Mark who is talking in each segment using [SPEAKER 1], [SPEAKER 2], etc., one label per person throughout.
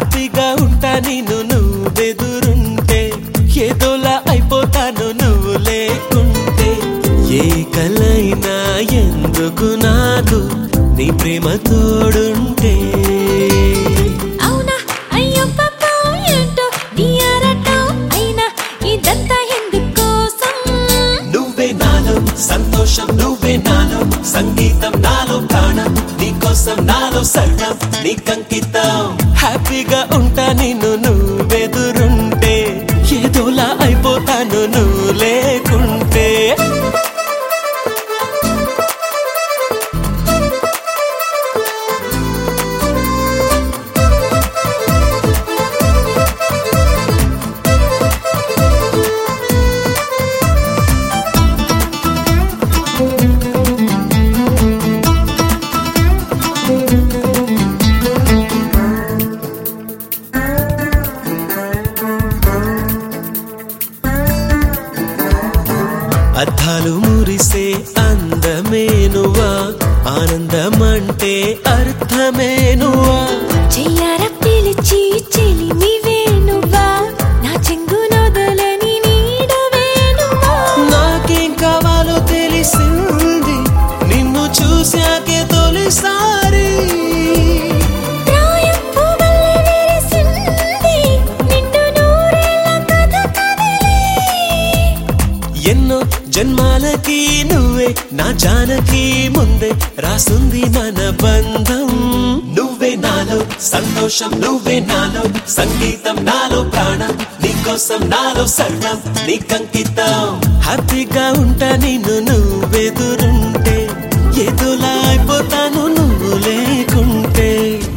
[SPEAKER 1] హ్యాపీగా ఉంటా నేను నువ్వెదురుంటే ఏదోలా అయిపోతాను నువ్వు లేకుంటే ఏ కలైనా ఎందుకు నాకు నీ ప్రేమ తోడుంటే
[SPEAKER 2] అవునా అయ్యో పాపా ఏంటో నీ ఆరాటం అయినా ఇదంతా ఎందుకోసం
[SPEAKER 1] నువ్వే నాలో సంతోషం నువ్వే నాలో సంగీతం నాలో ప్రాణం నీకోసం నాలో సర్వం నీకంకితం హ్యాపీగా ఉంటా నేను నువ్వెదురుంటే ఏదోలా అయిపోతాను నువ్వు లేకుంటే అద్దాలు మురిసే అందమే నువ్వా ఆనందమంటే అర్థమే నువ్వా
[SPEAKER 2] చెయ్యార పిలిచి చెలిమివే నువ్వా నా చెంగు నొదలని నీడవే నువ్వా
[SPEAKER 1] నాకేం కావాలో తెలిసింది నిన్ను చూశాకే తొలిసారి
[SPEAKER 2] ప్రాయం పువ్వల్లే విరిసింది నిండు నూరేళ్ల కథ కదిలే
[SPEAKER 1] ఎన్నో జన్మాలకి నువ్వే నా జానకి ముందే రాసుంది మన బంధం నువ్వే నాలో సంతోషం నువ్వే నాలో సంగీతం నాలో ప్రాణం నీకోసం నాలో సర్వం నీకంకితం హ్యాపీగా ఉంటా నిన్ను నువ్వెదురుంటే ఏదోలా అయిపోతాను నువ్వు లేకుంటే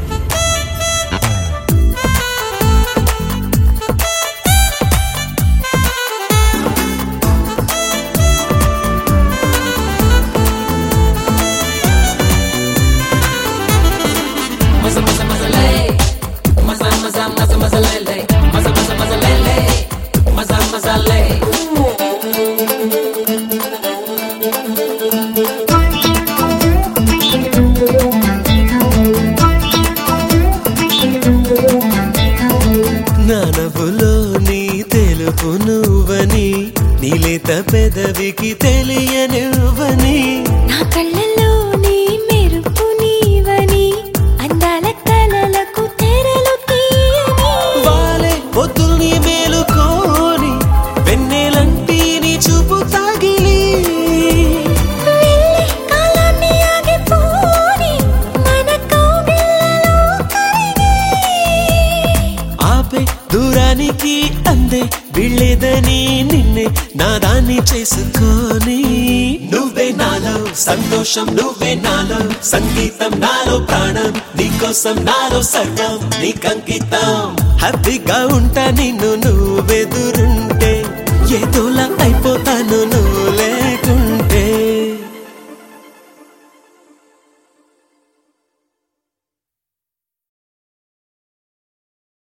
[SPEAKER 1] నా నవ్వులో నీ తెలుపు నువ్వని నీలేత పెదవికి తెలియనివ్వని
[SPEAKER 2] నా కళ్ళలో నీ మెరుపు నీవని అందాల కలలకు తెరలు తీయని
[SPEAKER 1] వాలే పొద్దుని మేలుకోని వెన్నెలంటి నీ చూపు తాగిలి
[SPEAKER 2] వెళ్ళే కాలాన్ని ఆగిపోని మన కౌగిళ్ళలో కరిగి
[SPEAKER 1] ఆపే దూరానికి అందే వీళ్ళేదని నిన్నే నాదాన్ని చేసుకొని నువ్వే నాలో సంతోషం నువ్వే నాలో సంగీతం నాలో ప్రాణం నీకోసం నాలో సర్వం నీకంకితం హ్యాపీగా ఉంటా నిన్ను నువ్వెదురుంటే ఏదోలా అయిపోతాను నువ్వు లేకుండా